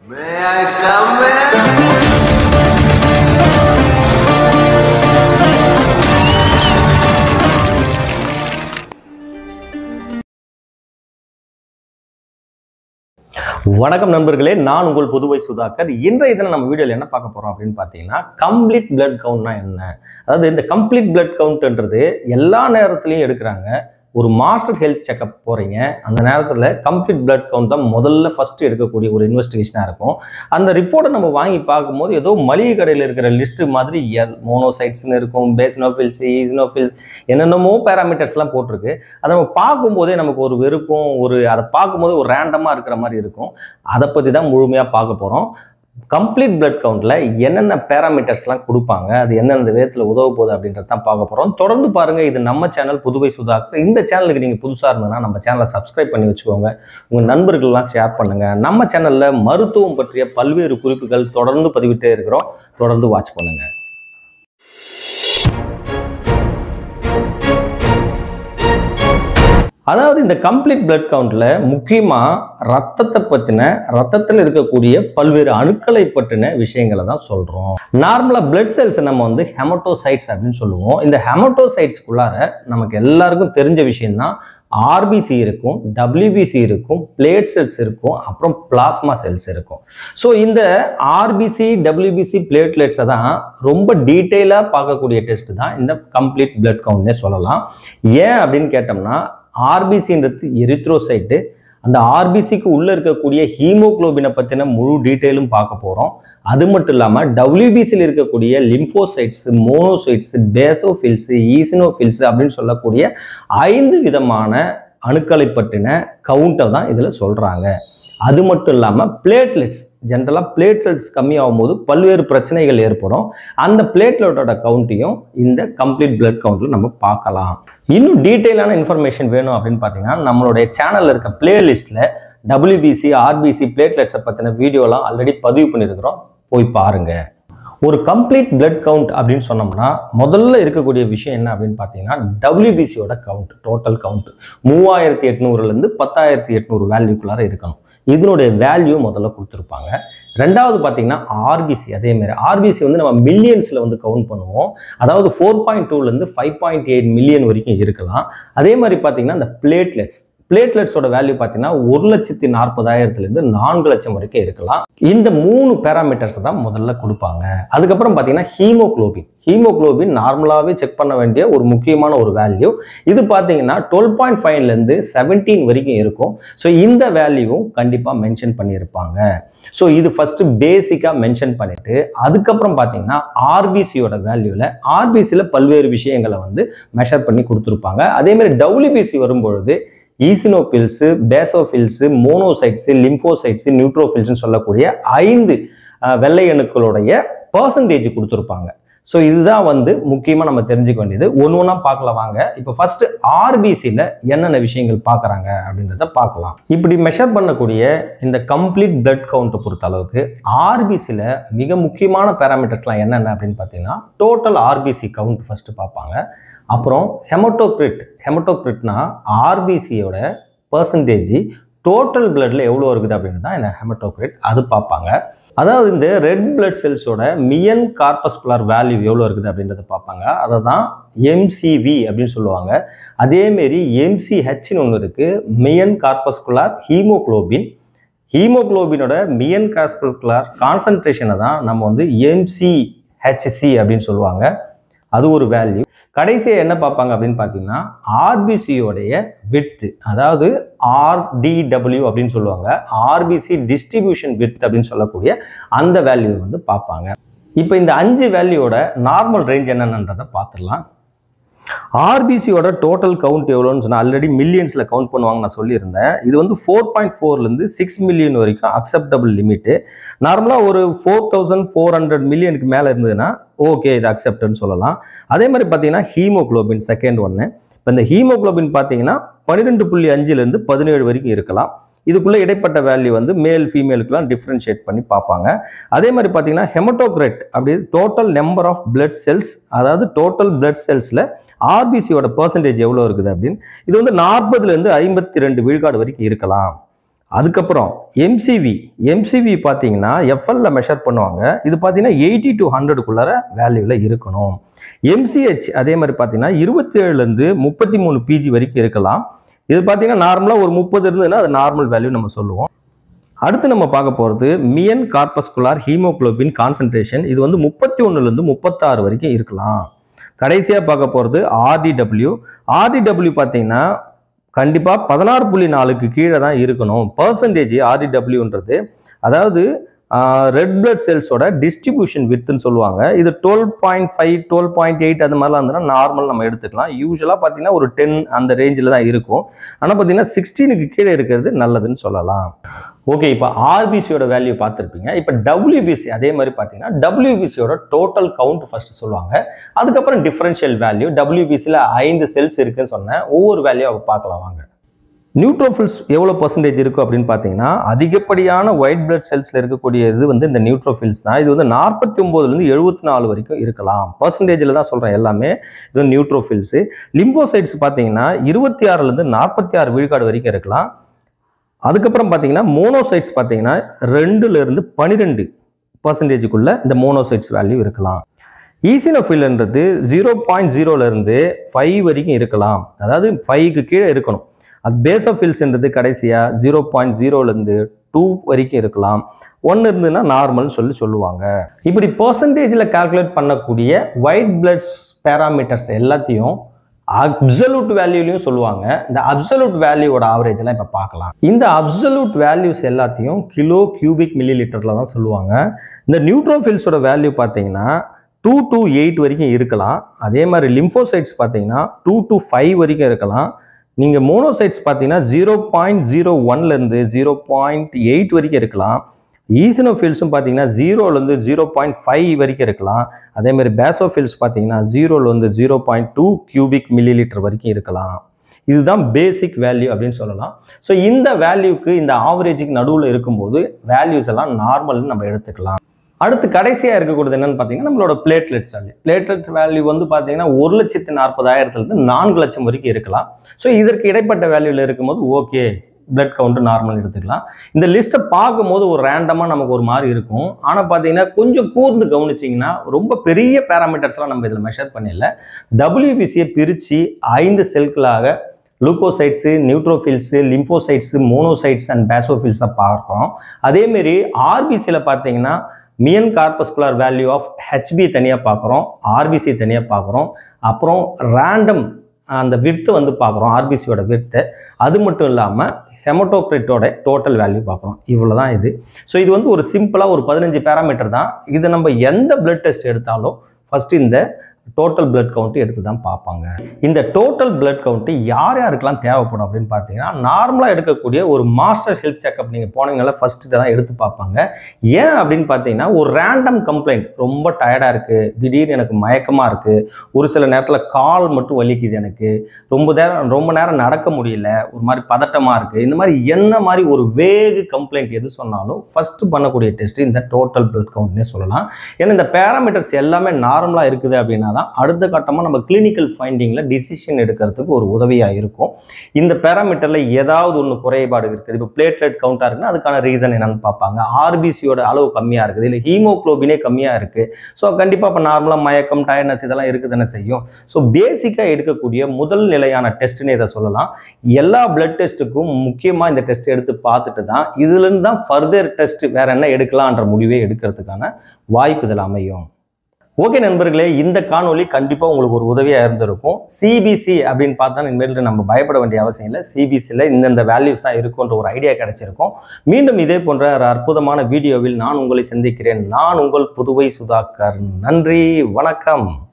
May I come in? வணக்கம் நண்பர்களே நான் உங்கள் புதுவை சுதாகர் இன்றைய தினம் நம்ம வீடியோவில் என்ன பார்க்க போறோம் அப்படின்னு பார்த்தீங்கன்னா கம்ப்ளீட் பிளட் கவுண்ட்னா என்ன அதாவது இந்த கம்ப்ளீட் பிளட் கவுண்ட்ன்றது எல்லா நேரத்துலையும் எடுக்கிறாங்க ஒரு மாஸ்டர் ஹெல்த் செக்அப் போறீங்க அந்த நேரத்தில் கம்ப்ளீட் பிளட் கவுண்ட் தான் முதல்ல ஃபர்ஸ்ட் எடுக்கக்கூடிய ஒரு இன்வெஸ்டிகேஷனாக இருக்கும் அந்த ரிப்போர்ட்டை நம்ம வாங்கி பார்க்கும்போது ஏதோ மளிகை கடையில் இருக்கிற லிஸ்ட் மாதிரி மோனோசைட்ஸ்னு இருக்கும் பேஸ்னோஃபில்ஸ் ஈஸ்னோஃபில்ஸ் என்னென்னமோ பேராமீட்டர்ஸ்லாம் போட்டிருக்கு அதை நம்ம பார்க்கும்போதே நமக்கு ஒரு வெறுப்பும் ஒரு அதை பார்க்கும்போது ஒரு ரேண்டமாக இருக்கிற மாதிரி இருக்கும் அதை பற்றி தான் முழுமையாக பார்க்க போகிறோம் கம்ப்ளீட் பிளட் கவுண்டில் என்னென்ன பேராமீட்டர்ஸ்லாம் கொடுப்பாங்க அது எந்தெந்த விதத்தில் உதவ போகுது அப்படின்றத தான் பார்க்க போகிறோம் தொடர்ந்து பாருங்கள் இது நம்ம சேனல் புதுவை சுதாகர் இந்த சேனலுக்கு நீங்கள் புதுசாக இருந்ததுன்னா நம்ம சேனலை சப்ஸ்கிரைப் பண்ணி வச்சுக்கோங்க உங்கள் நண்பர்கள்லாம் ஷேர் பண்ணுங்கள் நம்ம சேனலில் மருத்துவம் பற்றிய பல்வேறு குறிப்புகள் தொடர்ந்து பதிவிட்டே இருக்கிறோம் தொடர்ந்து வாட்ச் பண்ணுங்கள் அதாவது இந்த கம்ப்ளீட் பிளட் கவுண்ட்ல முக்கியமா ரத்தத்தை பத்தின ரத்தத்தில் இருக்கக்கூடிய பல்வேறு அணுக்களை பற்றின விஷயங்களை தான் சொல்றோம் நார்மலா பிளட் செல்ஸ் நம்ம வந்து ஹெமட்டோசைட்ஸ் அப்படின்னு சொல்லுவோம் இந்த ஹெமட்டோசைட்ஸ்குள்ளார நமக்கு எல்லாருக்கும் தெரிஞ்ச விஷயம்தான் ஆர்பிசி இருக்கும் டபிள்யூபிசி இருக்கும் பிளேட் செல்ஸ் இருக்கும் அப்புறம் பிளாஸ்மா செல்ஸ் இருக்கும் ஸோ இந்த ஆர்பிசி டபிள்யூபிசி பிளேட்லெட்ஸை தான் ரொம்ப டீட்டெயிலாக பார்க்கக்கூடிய டெஸ்ட் தான் இந்த கம்ப்ளீட் பிளட் கவுண்ட்னே சொல்லலாம் ஏன் அப்படின்னு கேட்டோம்னா ஆர்பிசின்றது எரித்ரோசைட்டு அந்த ஆர்பிசிக்கு உள்ளே இருக்கக்கூடிய ஹீமோகுளோபினை பற்றின முழு டீட்டெயிலும் பார்க்க போகிறோம் அது மட்டும் இல்லாமல் டபிள்யூபிசியில் இருக்கக்கூடிய லிம்போசைட்ஸ் மோனோசைட்ஸ் பேசோஃபில்ஸ் ஈசினோஃபில்ஸ் அப்படின்னு சொல்லக்கூடிய ஐந்து விதமான அணுக்களை பற்றின கவுண்டை தான் இதில் சொல்கிறாங்க அது மட்டும் இல்லாமல் பிளேட்லெட்ஸ் ஜென்ரலாக பிளேட் செல்ஸ் கம்மியாகும் போது பல்வேறு பிரச்சனைகள் ஏற்படும் அந்த பிளேட்லெட்டோட கவுண்ட்டையும் இந்த கம்ப்ளீட் பிளட் கவுண்ட்டில் நம்ம பார்க்கலாம் இன்னும் டீட்டெயிலான இன்ஃபர்மேஷன் வேணும் அப்படின்னு பார்த்தீங்கன்னா நம்மளுடைய சேனலில் இருக்க பிளேலிஸ்ட்டில் டபிள்யூபிசி ஆர்பிசி பிளேட்லெட்ஸை பற்றின வீடியோலாம் ஆல்ரெடி பதிவு பண்ணியிருக்கிறோம் போய் பாருங்க ஒரு கம்ப்ளீட் பிளட் கவுண்ட் அப்படின்னு சொன்னோம்னா முதல்ல இருக்கக்கூடிய விஷயம் என்ன அப்படின்னு பார்த்தீங்கன்னா டபிள்யூபிசியோட கவுண்ட் டோட்டல் கவுண்ட் மூவாயிரத்தி எட்நூறுலேருந்து பத்தாயிரத்தி எட்நூறு வேல்யூக்குள்ளார இருக்கணும் இதனுடைய வேல்யூ முதல்ல கொடுத்துருப்பாங்க ரெண்டாவது பார்த்தீங்கன்னா ஆர்பிசி அதேமாரி ஆர்பிசி வந்து நம்ம மில்லியன்ஸில் வந்து கவுண்ட் பண்ணுவோம் அதாவது ஃபோர் பாயிண்ட் டூலேருந்து ஃபைவ் பாயிண்ட் எயிட் மில்லியன் வரைக்கும் இருக்கலாம் அதே மாதிரி பார்த்தீங்கன்னா இந்த பிளேட்லெட்ஸ் பிளேட்லெட்ஸோட வேல்யூ பார்த்தீங்கன்னா ஒரு லட்சத்தி நாற்பதாயிரத்துலேருந்து நான்கு லட்சம் வரைக்கும் இருக்கலாம் இந்த மூணு பேராமீட்டர்ஸ் தான் முதல்ல கொடுப்பாங்க அதுக்கப்புறம் பார்த்தீங்கன்னா ஹீமோக்ளோபின் ஹீமோக்ளோபின் நார்மலாகவே செக் பண்ண வேண்டிய ஒரு முக்கியமான ஒரு வேல்யூ இது பார்த்தீங்கன்னா டுவெல் பாயிண்ட் ஃபைவ்லேருந்து செவன்டீன் வரைக்கும் இருக்கும் ஸோ இந்த வேல்யூவும் கண்டிப்பாக மென்ஷன் பண்ணியிருப்பாங்க ஸோ இது ஃபஸ்ட்டு பேசிக்காக மென்ஷன் பண்ணிட்டு அதுக்கப்புறம் பார்த்தீங்கன்னா ஆர்பிசியோட வேல்யூவில் ஆர்பிசியில் பல்வேறு விஷயங்களை வந்து மெஷர் பண்ணி கொடுத்துருப்பாங்க அதேமாதிரி டபிள்யூபிசி வரும்பொழுது ஈசினோபில்ஸு பேசோஃபில்ஸு மோனோசைட்ஸு லிம்போசைட்ஸு நியூட்ரோஃபில்ஸ்னு சொல்லக்கூடிய ஐந்து அஹ், வெள்ளை அணுக்களுடைய பர்சன்டேஜ் கொடுத்துருப்பாங்க ஸோ இதுதான் வந்து முக்கியமாக நம்ம தெரிஞ்சுக்க வேண்டியது ஒன்று ஒன்றா பார்க்கலாம் வாங்க இப்போ ஃபர்ஸ்ட் ஆர்பிசியில் என்னென்ன விஷயங்கள் பார்க்குறாங்க அப்படின்றத பார்க்கலாம் இப்படி மெஷர் பண்ணக்கூடிய இந்த கம்ப்ளீட் பிளட் கவுண்ட்டை பொறுத்த அளவுக்கு ஆர்பிசியில் மிக முக்கியமான பேராமீட்டர்ஸ்லாம் என்னென்ன அப்படின்னு பார்த்தீங்கன்னா டோட்டல் ஆர்பிசி கவுண்ட் ஃபர்ஸ்ட் பார்ப்பாங்க அப்புறம் ஹெமட்டோக்ரிட் ஹெமட்டோக்ரிட்னா ஆர்பிசியோட பர்சன்டேஜ் டோட்டல் பிளட்ல எவ்வளோ இருக்குது அப்படின்னு தான் இந்த ஹெமட்டோக்ரிட் அது பார்ப்பாங்க அதாவது இந்த ரெட் பிளட் செல்ஸோட மியன் கார்பஸ்குலார் வேல்யூ எவ்வளோ இருக்குது அப்படின்றத பார்ப்பாங்க அதை தான் எம்சிவி அப்படின்னு சொல்லுவாங்க அதேமாரி எம்சிஹெச்னு ஒன்று இருக்குது மியன் கார்பஸ்குலார் ஹீமோக்ளோபின் ஹீமோக்ளோபினோட மியன் கார்பஸ்குலார் கான்சன்ட்ரேஷனை தான் நம்ம வந்து எம்சிஹெச்சி அப்படின்னு சொல்லுவாங்க அது ஒரு வேல்யூ கடைசியாக என்ன பார்ப்பாங்க அப்படின்னு பார்த்தீங்கன்னா ஆர்பிசியோடைய விட்த் அதாவது ஆர்டிடபிள்யூ அப்படின்னு சொல்லுவாங்க ஆர்பிசி டிஸ்ட்ரிபியூஷன் விட்த் அப்படின்னு சொல்லக்கூடிய அந்த வேல்யூ வந்து பார்ப்பாங்க இப்போ இந்த அஞ்சு வேல்யூவோட நார்மல் ரேஞ்ச் என்னென்னன்றதை பார்த்துடலாம் ஆர்பிசியோட டோட்டல் கவுண்ட் எவ்வளோன்னு சொன்னால் ஆல்ரெடி மில்லியன்ஸில் கவுண்ட் பண்ணுவாங்க நான் சொல்லியிருந்தேன் இது வந்து ஃபோர் பாயிண்ட் ஃபோர்லேருந்து சிக்ஸ் மில்லியன் வரைக்கும் அக்செப்டபிள் லிமிட்டு நார்மலாக ஒரு ஃபோர் தௌசண்ட் ஃபோர் ஹண்ட்ரட் மில்லியனுக்கு மேலே இருந்ததுன்னா ஓகே இது அக்செப்ட்னு சொல்லலாம் அதே மாதிரி பார்த்தீங்கன்னா ஹீமோக்ளோபின் செகண்ட் ஒன்று இப்போ இந்த ஹீமோக்ளோபின் பார்த்தீங்கன்னா பன்னிரெண்டு புள்ளி அஞ்சுலேருந்து பதினேழு வரைக்கும் இருக்கலாம் இதுக்குள்ள இடைப்பட்ட வேல்யூ வந்து மேல் ஃபீமேலுக்குலாம் டிஃப்ரென்ஷியேட் பண்ணி பார்ப்பாங்க அதே மாதிரி பார்த்தீங்கன்னா ஹெமட்டோக்ரெட் அப்படி total number of blood cells அதாவது டோட்டல் பிளட் செல்ஸில் ஆர்பிசியோட பர்சன்டேஜ் எவ்வளோ இருக்குது அப்படின்னு இது வந்து நாற்பதுலேருந்து ஐம்பத்தி ரெண்டு விழுக்காடு வரைக்கும் இருக்கலாம் அதுக்கப்புறம் எம்சிவி எம்சிவி பார்த்தீங்கன்னா எஃப்எல்ல மெஷர் பண்ணுவாங்க இது பார்த்தீங்கன்னா எயிட்டி டு ஹண்ட்ரடுக்குள்ளார வேல்யூவில் இருக்கணும் எம்சிஹெச் அதே மாதிரி பார்த்தீங்கன்னா இருபத்தி ஏழுலேருந்து முப்பத்தி மூணு பிஜி வரைக்கும் இருக்கலாம் இது பார்த்தீங்கன்னா நார்மலாக ஒரு முப்பது இருந்ததுன்னா அது நார்மல் வேல்யூ நம்ம சொல்லுவோம் அடுத்து நம்ம பார்க்க போகிறது மியன் கார்பஸ்குலார் ஹீமோகுளோபின் கான்சன்ட்ரேஷன் இது வந்து முப்பத்தி ஒன்றுலேருந்து முப்பத்தாறு வரைக்கும் இருக்கலாம் கடைசியாக பார்க்க போகிறது ஆர்டிடபிள்யூ ஆர்டிடபிள்யூ பார்த்தீங்கன்னா கண்டிப்பாக பதினாறு புள்ளி நாலுக்கு கீழே தான் இருக்கணும் பர்சன்டேஜ் ஆர்டிடபிள்யூன்றது அதாவது ரெட் பிளட் செல்ஸோட டிஸ்ட்ரிபியூஷன் வித்துன்னு சொல்லுவாங்க இது twelve point five twelve point eight அது மாதிரிலாம் இருந்ததுன்னா நார்மல் நம்ம எடுத்துக்கலாம் யூஸ்வலாக பார்த்தீங்கன்னா ஒரு டென் அந்த ரேஞ்சில் தான் இருக்கும் ஆனால் பார்த்தீங்கன்னா சிக்ஸ்டீனுக்கு கீழே இருக்கிறது நல்லதுன்னு சொல்லலாம் ஓகே இப்போ ஆர்பிசியோட வேல்யூ பார்த்துருப்பீங்க இப்போ டபிள்யூபிசி அதே மாதிரி பார்த்தீங்கன்னா டபிள்யூபிசியோட டோட்டல் கவுண்ட் ஃபர்ஸ்ட் சொல்லுவாங்க அதுக்கப்புறம் டிஃபரன்ஷியல் வேல்யூ டபிள்யூபிசியில் ஐந்து செல்ஸ் இருக்குன்னு சொன்னேன் ஒவ்வொரு வேல்யூ பார்க்கலாம் வாங்க நியூட்ரோஃபில்ஸ் எவ்வளோ பர்சன்டேஜ் இருக்கும் அப்படின்னு பார்த்தீங்கன்னா அதிகப்படியான ஒயிட் பிளட் செல்ஸில் இருக்கக்கூடிய இது வந்து இந்த நியூட்ரோஃபில்ஸ் தான் இது வந்து நாற்பத்தி ஒம்போதுலேருந்து எழுபத்தி நாலு வரைக்கும் இருக்கலாம் பர்சன்டேஜில் தான் சொல்கிறேன் எல்லாமே இது வந்து நியூட்ரோஃபில்ஸு லிம்போசைட்ஸ் பார்த்தீங்கன்னா இருபத்தி ஆறுலேருந்து நாற்பத்தி ஆறு விழுக்காடு வரைக்கும் இருக்கலாம் அதுக்கப்புறம் பார்த்தீங்கன்னா மோனோசைட்ஸ் பார்த்தீங்கன்னா ரெண்டுலேருந்து பன்னிரெண்டு பர்சன்டேஜுக்குள்ள இந்த மோனோசைட்ஸ் வேல்யூ இருக்கலாம் ஈசினோஃபில்ன்றது ஜீரோ பாயிண்ட் ஜீரோலேருந்து ஃபைவ் வரைக்கும் இருக்கலாம் அதாவது ஃபைவ்க்கு கீழே இருக்கணும் அது பேசோஃபில்ஸ்ன்றது கடைசியாக ஜீரோ பாயிண்ட் ஜீரோலேருந்து டூ வரைக்கும் இருக்கலாம் ஒன்று இருந்ததுன்னா நார்மல்னு சொல்லி சொல்லுவாங்க இப்படி பர்சன்டேஜில் கால்குலேட் பண்ணக்கூடிய ஒயிட் பிளட்ஸ் பேராமீட்டர்ஸ் எல்லாத்தையும் அப்சல்யூட் வேல்யூலையும் சொல்லுவாங்க இந்த அப்சல்யூட் வேல்யூவோட ஆவரேஜ்லாம் இப்போ பார்க்கலாம் இந்த அப்சல்யூட் வேல்யூஸ் எல்லாத்தையும் கிலோ கியூபிக் மில்லி லிட்டரில் தான் சொல்லுவாங்க இந்த நியூட்ரோஃபில்ஸோட வேல்யூ பார்த்தீங்கன்னா டூ டு எயிட் வரைக்கும் இருக்கலாம் அதே மாதிரி லிம்போசைட்ஸ் பார்த்தீங்கன்னா டூ டு ஃபைவ் வரைக்கும் இருக்கலாம் நீங்கள் மோனோசைட்ஸ் பார்த்தீங்கன்னா ஜீரோ பாயிண்ட் ஜீரோ ஒன்லேருந்து ஜீரோ பாயிண்ட் எயிட் வரைக்கும் இருக்கலாம் ஈசனோஃபில்ஸும் பார்த்தீங்கன்னா ஜீரோலேருந்து ஜீரோ பாயிண்ட் ஃபைவ் வரைக்கும் இருக்கலாம் அதே மாதிரி பேசோஃபில்ஸ் பார்த்தீங்கன்னா ஜீரோலேருந்து zero point two cubic millilitre வரைக்கும் இருக்கலாம் இதுதான் பேசிக் வேல்யூ அப்படின்னு சொல்லலாம் ஸோ இந்த வேல்யூக்கு இந்த ஆவரேஜுக்கு நடுவில் இருக்கும்போது வேல்யூஸ் எல்லாம் நார்மல்னு நம்ம எடுத்துக்கலாம் அடுத்து கடைசியாக இருக்கக்கூடியது என்னன்னு பார்த்தீங்கன்னா நம்மளோட பிளேட்லெட்ஸ் வேல்யூ பிளேட்லெட் வேல்யூ வந்து பார்த்தீங்கன்னா ஒரு லட்சத்து நாற்பதாயிரத்துலேருந்து நான்கு லட்சம் வரைக்கும் இருக்கலாம் ஸோ இதற்கு இடைப்பட்ட வேல்யூவில் இருக்கும்போது ஓகே பிளட் கவுண்ட் நார்மல் எடுத்துக்கலாம் இந்த லிஸ்ட்டை பார்க்கும்போது ஒரு ரேண்டமாக நமக்கு ஒரு மாதிரி இருக்கும் ஆனால் பார்த்தீங்கன்னா கொஞ்சம் கூர்ந்து கவனிச்சிங்கன்னா ரொம்ப பெரிய பேராமீட்டர்ஸ்லாம் நம்ம இதில் மெஷர் பண்ணல டபிள்யூபிசியை பிரித்து ஐந்து செல்களாக லூக்கோசைட்ஸு நியூட்ரோஃபில்ஸு லிம்போசைட்ஸு மோனோசைட்ஸ் அண்ட் பேசோஃபில்ஸை பார்க்குறோம் அதேமாரி ஆர்பிசியில் பார்த்தீங்கன்னா mean corpuscular value of HB தனியாக பார்க்குறோம் ஆர்பிசி தனியாக பார்க்குறோம் அப்புறம் ரேண்டம் அந்த விர்த்து வந்து பார்க்குறோம் ஆர்பிசியோட விர்த்து அது மட்டும் இல்லாமல் ஹெமட்டோக்ரிட்டோட டோட்டல் வேல்யூ பார்க்குறோம் இவ்வளோ தான் இது ஸோ இது வந்து ஒரு சிம்பிளாக ஒரு பதினஞ்சு பேராமீட்டர் தான் இது நம்ம எந்த பிளட் டெஸ்ட் எடுத்தாலும் ஃபஸ்ட்டு இந்த டோட்டல் பிளட் கவுண்ட் எடுத்து தான் பார்ப்பாங்க இந்த டோட்டல் பிளட் கவுண்ட் யார் யாருக்கெல்லாம் தேவைப்படும் அப்படின்னு பார்த்தீங்கன்னா நார்மலாக எடுக்கக்கூடிய ஒரு மாஸ்டர் ஹெல்த் செக்அப் நீங்கள் போனீங்களா ஃபர்ஸ்ட் இதெல்லாம் எடுத்து பார்ப்பாங்க ஏன் அப்படின்னு பார்த்தீங்கன்னா ஒரு ரேண்டம் கம்ப்ளைண்ட் ரொம்ப டயர்டாக இருக்குது திடீர்னு எனக்கு மயக்கமாக இருக்குது ஒரு சில நேரத்தில் கால் மட்டும் வலிக்குது எனக்கு ரொம்ப நேரம் ரொம்ப நேரம் நடக்க முடியல ஒரு மாதிரி பதட்டமாக இருக்குது இந்த மாதிரி என்ன மாதிரி ஒரு வேகு கம்ப்ளைண்ட் எது சொன்னாலும் ஃபஸ்ட்டு பண்ணக்கூடிய டெஸ்ட் இந்த டோட்டல் பிளட் கவுண்ட்னே சொல்லலாம் ஏன்னா இந்த பேராமீட்டர்ஸ் எல்லாமே நார்மலாக இருக்குது அப்படின்னா தான் அடுத்த கட்டமாக நம்ம கிளினிக்கல் ஃபைண்டிங்கில் டிசிஷன் எடுக்கிறதுக்கு ஒரு உதவியாக இருக்கும் இந்த பேராமீட்டரில் ஏதாவது ஒன்று குறைபாடு இருக்குது இப்போ பிளேட்லெட் கவுண்டாக இருக்குன்னா அதுக்கான ரீசன் என்னன்னு பார்ப்பாங்க ஆர்பிசியோட அளவு கம்மியாக இருக்குது இல்லை ஹீமோக்ளோபினே கம்மியாக இருக்குது ஸோ கண்டிப்பாக இப்போ நார்மலாக மயக்கம் டயர்னஸ் இதெல்லாம் இருக்குது தானே செய்யும் ஸோ பேசிக்காக எடுக்கக்கூடிய முதல் நிலையான டெஸ்ட்னு இதை சொல்லலாம் எல்லா பிளட் டெஸ்ட்டுக்கும் முக்கியமாக இந்த டெஸ்ட் எடுத்து பார்த்துட்டு தான் இதுலேருந்து தான் ஃபர்தர் டெஸ்ட் வேற என்ன எடுக்கலான்ற முடிவே எடுக்கிறதுக்கான வாய்ப்பு இதில் அமையும் ஓகே நண்பர்களே இந்த காணொளி கண்டிப்பாக உங்களுக்கு ஒரு உதவியாக இருந்திருக்கும் சிபிசி அப்படின்னு பார்த்தா இனிமேல் நம்ம பயப்பட வேண்டிய அவசியம் இல்லை சிபிசியில் இந்தந்த வேல்யூஸ் தான் இருக்குன்ற ஒரு ஐடியா கிடைச்சிருக்கும் மீண்டும் இதே போன்ற ஒரு அற்புதமான வீடியோவில் நான் உங்களை சந்திக்கிறேன் நான் உங்கள் புதுவை சுதாகர் நன்றி வணக்கம்